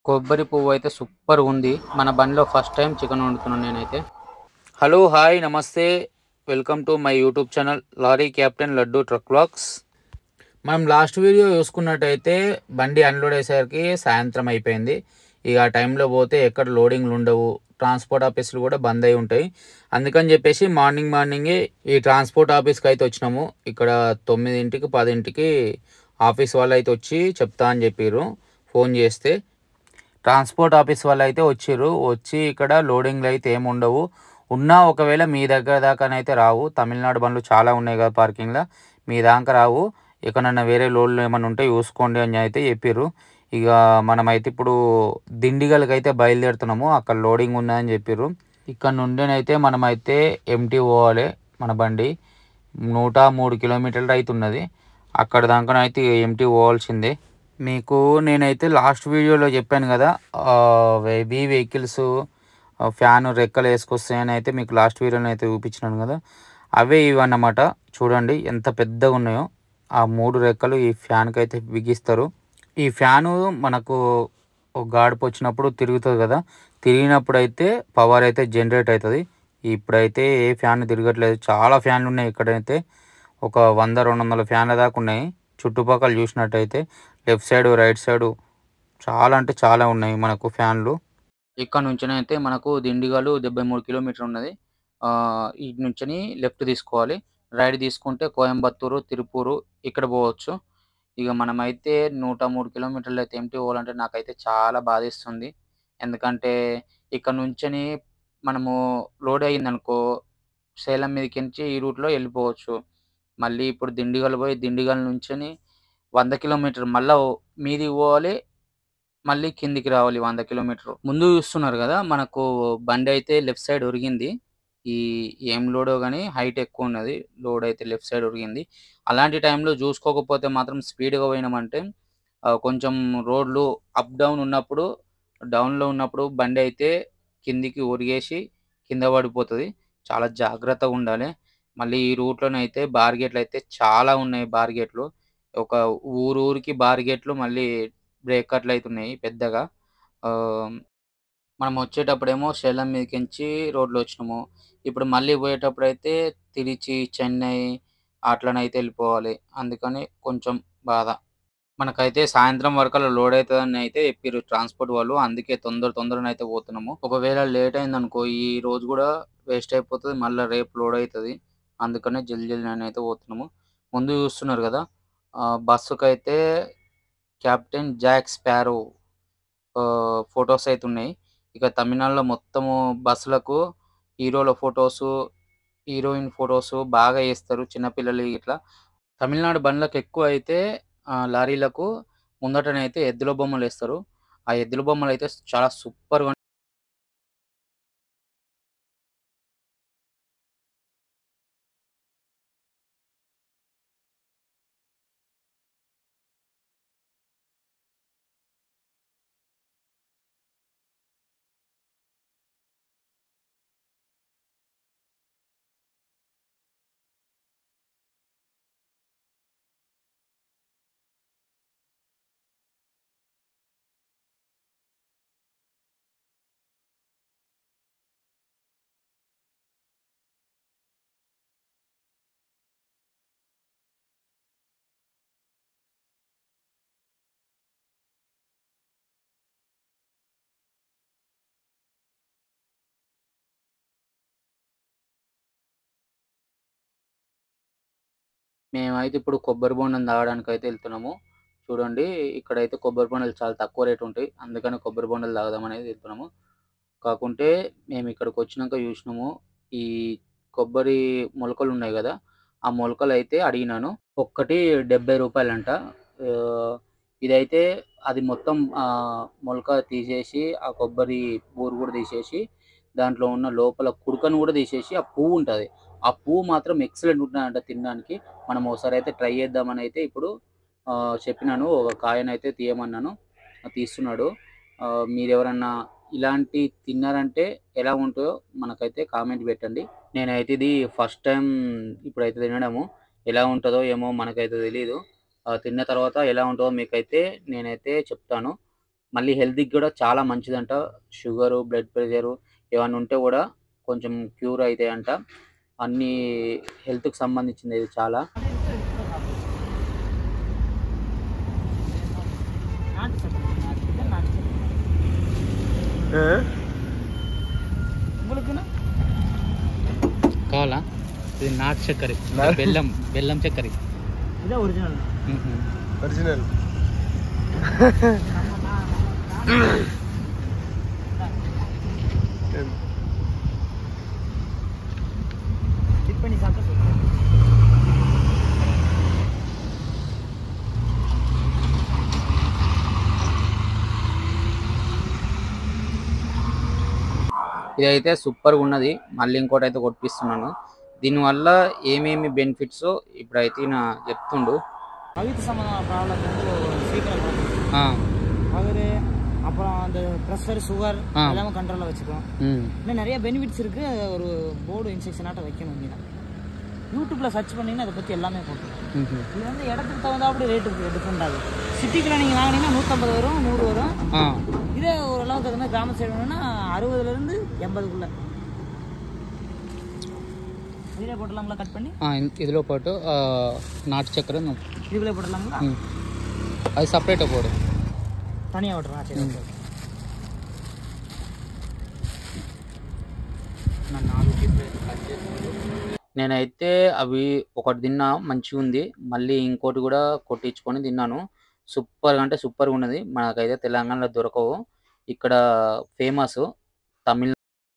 కొబ్బరి పువ్వు అయితే సూపర్ ఉంది మన బండిలో ఫస్ట్ టైం చికెన్ వండుతున్నాను నేనైతే hello hi namaste welcome to my YouTube channel lorry captain laddu truck blogs మనం లాస్ట్ వీడియో చూసుకున్నట్టయితే బండి అన్లోడ్ అయ్యేసరికి సాయంత్రం అయిపోయింది ఇక ఆ టైంలో పోతే ఎక్కడ లోడింగ్లు ఉండవు ట్రాన్స్పోర్ట్ ఆఫీసులు కూడా బంద్ అయి ఉంటాయి అందుకని చెప్పేసి మార్నింగ్ మార్నింగే ఈ ట్రాన్స్పోర్ట్ ఆఫీస్కి అయితే వచ్చినాము ఇక్కడ తొమ్మిదింటికి పదింటికి ఆఫీస్ వాళ్ళు అయితే వచ్చి చెప్తా అని చెప్పారు ఫోన్ చేస్తే ట్రాన్స్పోర్ట్ ఆఫీస్ వాళ్ళు అయితే వచ్చిర్రు వచ్చి ఇక్కడ లోడింగ్లు అయితే ఏమి ఉండవు ఉన్నా ఒకవేళ మీ దగ్గర దాకానైతే రావు తమిళనాడు బండ్లు చాలా ఉన్నాయి కదా పార్కింగ్లో మీ దాకా రావు ఎక్కడన్నా వేరే లోడ్లు ఏమైనా ఉంటే చూసుకోండి అని అయితే చెప్పారు ఇక మనమైతే ఇప్పుడు దిండిగల్కి అయితే బయలుదేరుతున్నాము అక్కడ లోడింగ్ ఉందని చెప్పారు ఇక్కడ నుండినైతే మనమైతే ఎంటీ పోవాలి మన బండి నూట మూడు కిలోమీటర్లు అవుతున్నది అక్కడ దాకానైతే ఎంటీ పోవాల్సిందే మీకు నేనైతే లాస్ట్ వీడియోలో చెప్పాను కదా ఈ వెహికల్స్ ఫ్యాన్ రెక్కలు వేసుకొస్తాయని అయితే మీకు లాస్ట్ వీడియోలో అయితే చూపించినాను కదా అవే ఇవన్నమాట చూడండి ఎంత పెద్దగా ఉన్నాయో ఆ మూడు రెక్కలు ఈ ఫ్యాన్కి అయితే బిగిస్తారు ఈ ఫ్యాను మనకు ఒక గాడుపు వచ్చినప్పుడు తిరుగుతుంది కదా తిరిగినప్పుడు అయితే పవర్ అయితే జనరేట్ అవుతుంది ఇప్పుడైతే ఏ ఫ్యాన్ తిరగట్లేదు చాలా ఫ్యాన్లు ఉన్నాయి ఇక్కడైతే ఒక వంద రెండు వందల ఫ్యాన్ల దాకా ఉన్నాయి చుట్టుపక్కల చూసినట్టయితే లెఫ్ట్ సైడ్ రైట్ సైడ్ చాలా అంటే చాలా ఉన్నాయి మనకు ఫ్యాన్లు ఇక్కడ నుంచి అయితే మనకు దిండిగలు డెబ్బై మూడు కిలోమీటర్ ఉన్నది ఇటు నుంచి లెఫ్ట్ తీసుకోవాలి రైట్ తీసుకుంటే కోయంబత్తూరు తిరుపూరు ఇక్కడ పోవచ్చు ఇక మనమైతే నూట మూడు కిలోమీటర్లు అయితే ఎంటీ పోవాలంటే నాకైతే చాలా బాధిస్తుంది ఎందుకంటే ఇక్కడ నుంచి మనము లోడ్ అయిందనుకో సేలం మీదకించి ఈ రూట్లో వెళ్ళిపోవచ్చు మళ్ళీ ఇప్పుడు దిండిగల్ పోయి దిండిగల్ నుంచి వంద కిలోమీటర్ మళ్ళీ మీదికి పోవాలి మళ్ళీ కిందికి రావాలి వంద కిలోమీటర్ ముందు చూస్తున్నారు కదా మనకు బండి అయితే లెఫ్ట్ సైడ్ ఒరిగింది ఈ ఏం లోడో కానీ హైట్ ఎక్కువ ఉన్నది లోడ్ అయితే లెఫ్ట్ సైడ్ ఒరిగింది అలాంటి టైంలో చూసుకోకపోతే మాత్రం స్పీడ్గా పోయినామంటే కొంచెం రోడ్లు అప్ డౌన్ ఉన్నప్పుడు డౌన్లో ఉన్నప్పుడు బండి అయితే కిందికి ఒరిగేసి కింద పడిపోతుంది చాలా జాగ్రత్తగా ఉండాలి మళ్ళీ ఈ రూట్లోనైతే బార్గేట్లు అయితే చాలా ఉన్నాయి బార్గేట్లు ఒక ఊరు ఊరికి బార్గేట్లు మళ్ళీ బ్రేకర్లు అయితే ఉన్నాయి పెద్దగా మనం వచ్చేటప్పుడేమో సేలం మీదకించి రోడ్లు వచ్చినాము ఇప్పుడు మళ్ళీ పోయేటప్పుడు అయితే తిరిచి చెన్నై అట్లనైతే వెళ్ళిపోవాలి అందుకని కొంచెం బాధ మనకైతే సాయంత్రం వరకు లోడ్ అవుతుందని అయితే చెప్పారు ట్రాన్స్పోర్ట్ వాళ్ళు అందుకే తొందర తొందరగా అయితే పోతున్నాము ఒకవేళ లేట్ అయింది అనుకో ఈ రోజు కూడా వేస్ట్ అయిపోతుంది మళ్ళీ రేపు లోడ్ అవుతుంది అందుకనే జల్ది జల్ది అని అయితే పోతున్నాము ముందు చూస్తున్నారు కదా బస్సుకు అయితే కెప్టెన్ జాక్ స్పారో ఫొటోస్ అయితే ఉన్నాయి ఇక తమిళనాడులో మొత్తము బస్సులకు హీరోల ఫొటోస్ హీరోయిన్ ఫొటోస్ బాగా వేస్తారు చిన్నపిల్లలు ఇట్లా తమిళనాడు బండ్లకు ఎక్కువ అయితే లారీలకు ముందటనైతే ఎద్దుల బొమ్మలు వేస్తారు ఆ ఎద్దుల బొమ్మలు అయితే చాలా సూపర్గా మేమైతే ఇప్పుడు కొబ్బరి బొండం తాగడానికి అయితే వెళ్తున్నాము చూడండి ఇక్కడైతే కొబ్బరి బొండాలు చాలా తక్కువ రేటు ఉంటాయి అందుకని కొబ్బరి బొండాలు తాగదాం అనేది వెళ్తున్నాము కాకుంటే మేము ఇక్కడికి వచ్చినాక చూసినాము ఈ కొబ్బరి మొలకలు ఉన్నాయి కదా ఆ మొలకలు అయితే అడిగినాను ఒక్కటి డెబ్బై రూపాయలంట ఇదైతే అది మొత్తం మొలక తీసేసి ఆ కొబ్బరి బూరు కూడా తీసేసి దాంట్లో ఉన్న లోపల కుడుకను కూడా తీసేసి ఆ పువ్వు ఉంటుంది ఆ పువ్వు మాత్రం ఎక్సలెంట్ ఉంటుందంట తినడానికి మనం ఒకసారి అయితే ట్రై చేద్దామని అయితే ఇప్పుడు చెప్పినాను ఒక కాయనైతే తీయమన్నాను తీస్తున్నాడు మీరు ఎవరన్నా ఇలాంటి తిన్నారంటే ఎలా ఉంటుందో మనకైతే కామెంట్ పెట్టండి నేనైతే ఇది ఫస్ట్ టైం ఇప్పుడైతే తినడము ఎలా ఉంటుందో ఏమో మనకైతే తెలియదు తిన్న తర్వాత ఎలా ఉంటుందో మీకైతే నేనైతే చెప్తాను మళ్ళీ హెల్త్‌కి కూడా చాలా మంచిదంట. షుగరు, బ్లడ్ ప్రెషరు ఏమన్నా ఉంటే కూడా కొంచెం క్యూర్ అయితాయంట. అన్నీ హెల్త్‌కి సంబంధించింది ఇది చాలా. నాటు చక్కెర నాటు చక్కెర నాటు చక్కెర உங்களுக்கு కావాలా? ఇది నాటు చక్కెర. నా- బెల్లం బెల్లం చక్కెర. ఇదే ఒరిజినల్ ఒరిజినల్ டிப் பண்ணி சாப்பிட்டா சூப்பர் ఇదైతే సూపర్‌గా ఉన్నది. మళ్ళీ ఇంకోటైతే కొట్టిస్తున్నాను. దీనివల్ల ఏమేమి బెనిఫిట్సో ఇప్పుడైతే ఈయన చెప్తుండు. வயிற்று சம்மந்தமான ப்ராப்ளம் வந்து சீக்கிரம் குறையும். ఆ! வயிறு அப்புறம் அந்த ப்ரெஷர் சுகர் ஆ. எல்லாமே கண்ட்ரோலில் வச்சுக்கும் హ్మ్. இன்னும் நிறைய பெனிஃபிட்ஸ் இருக்கு ஒரு போர்டு இன்ஸ்ட்ரக்ஷனாட்ட வைக்கணும் அப்படின்னா யூடியூப்ல சர்ச் பண்ணீங்கன்னா அதை பற்றி எல்லாமே போட்டுரும் హుహు. இது வந்து இடத்துக்கு தகுந்தாப்படி ரேட்டு டிஃப்ரெண்ட் ஆகுது சிட்டிக்குள்ள நீங்கள் வாங்கினீங்கன்னா நூற்றம்பது வரும் நூறு வரும் ఆ! இதே ஓரளவுக்கு அது மாதிரி கிராம சைடு வேணும்னா அறுபதுலேருந்து எண்பதுக்குள்ள இதிலே போட்டுடலாங்களா கட் பண்ணி ఆ, ఇన్- ఇదిలో పాటు ఆ, నాటు చక్కెర ను- இதுல போட்டுடலாங்களா ఉమ్. అది సపరేట్ పోడు தனியாக விட்டுறா சரி ஓகே ஓகே నేనైతే అవి ఒకటి తిన్నా మంచిగా ఉంది మళ్ళీ ఇంకోటి కూడా కొట్టించుకొని తిన్నాను సూపర్ అంటే సూపర్గా ఉన్నది మనకైతే తెలంగాణలో దొరకవు ఇక్కడ ఫేమస్ తమిళ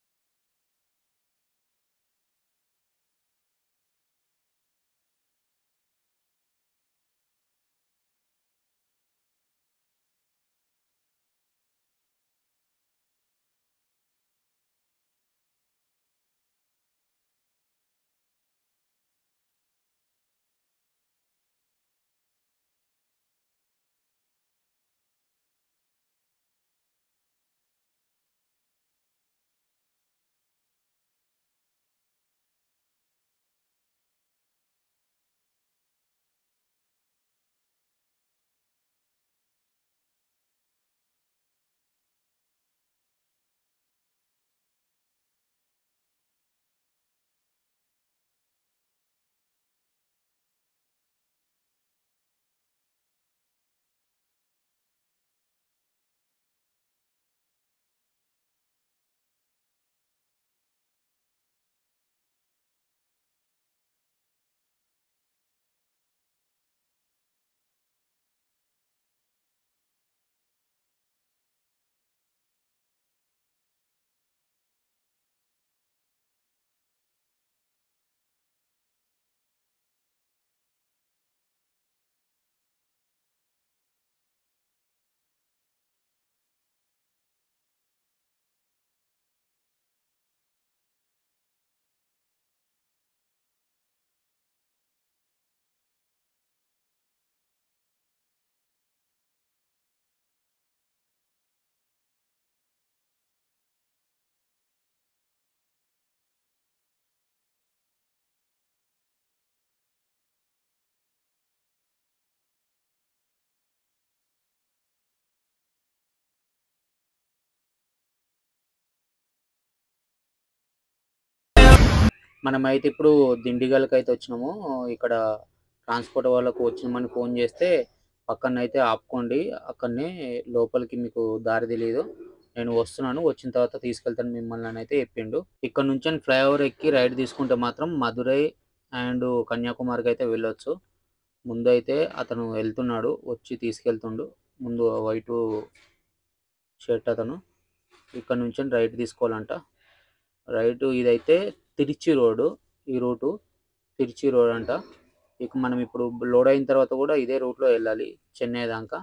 మనమైతే ఇప్పుడు దిండిగల్కి అయితే వచ్చినాము ఇక్కడ ట్రాన్స్పోర్ట్ వాళ్ళకు వచ్చినామని ఫోన్ చేస్తే పక్కన అయితే ఆపుకోండి అక్కడనే లోపలికి మీకు దారి తెలియదు నేను వస్తున్నాను వచ్చిన తర్వాత తీసుకెళ్తాను మిమ్మల్ని అని అయితే చెప్పిండు ఇక్కడ నుంచి ఫ్లైఓవర్ ఎక్కి రైడ్ తీసుకుంటే మాత్రం మధురై అండ్ కన్యాకుమారికి అయితే వెళ్ళొచ్చు ముందు అయితే అతను వెళ్తున్నాడు వచ్చి తీసుకెళ్తుండు ముందు వైట్ షర్ట్ అతను ఇక్కడ నుంచి రైట్ తీసుకోవాలంట రైట్ ఇదైతే తిరుచి రోడ్డు ఈ రూటు తిరుచి రోడ్ అంట ఇక మనం ఇప్పుడు లోడ్ అయిన తర్వాత కూడా ఇదే రూట్లో వెళ్ళాలి చెన్నై దాకా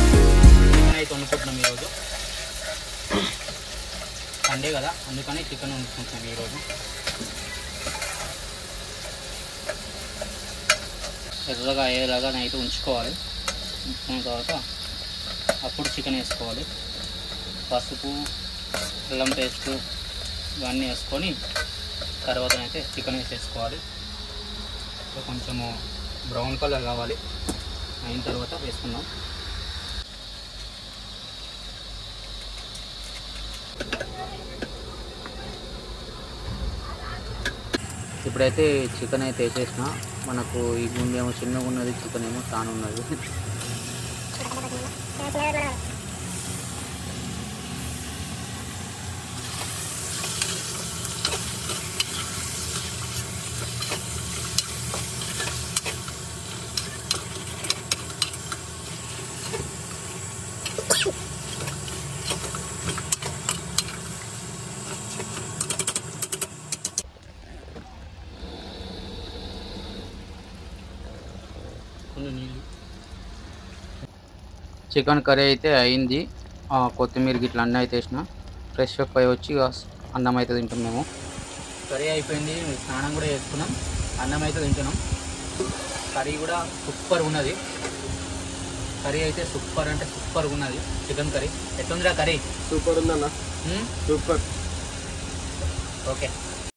చికెన్ అయితే వండుకుంటున్నాం ఈరోజు సండే కదా అందుకని చికెన్ ఎర్రగా అయ్యేలాగా నైట్ ఉంచుకోవాలి ఉంచుకున్న తర్వాత అప్పుడు చికెన్ వేసుకోవాలి పసుపు అల్లం పేస్ట్ ఇవన్నీ వేసుకొని తర్వాత అయితే చికెన్ వేసేసుకోవాలి సో కొంచెము బ్రౌన్ కలర్ కావాలి అయిన తర్వాత వేసుకుందాం ఇప్పుడైతే చికెన్ అయితే వేసేసిన మనకు ఈ గుండె ఏమో చిన్నగా ఉన్నది చికెన్ ఏమో చాలా ఉన్నది కొన్ని నీళ్ళు చికెన్ కర్రీ అయితే అయింది ఆ, కొత్తిమీర గిట్ల అన్నీ అయితే వేసిన ఫ్రెష్ అప్ అయి వచ్చి ఇక అన్నం అయితే తింటాం మేము కర్రీ అయిపోయింది స్నానం కూడా చేసుకున్నాం అన్నం అయితే తింటున్నాం కర్రీ కూడా సూపర్ ఉన్నది కర్రీ అయితే సూపర్ అంటే సూపర్ ఉన్నది చికెన్ కర్రీ ఎట్లుందిరా కర్రీ సూపర్ ఉందన్న ఉమ్? Super okay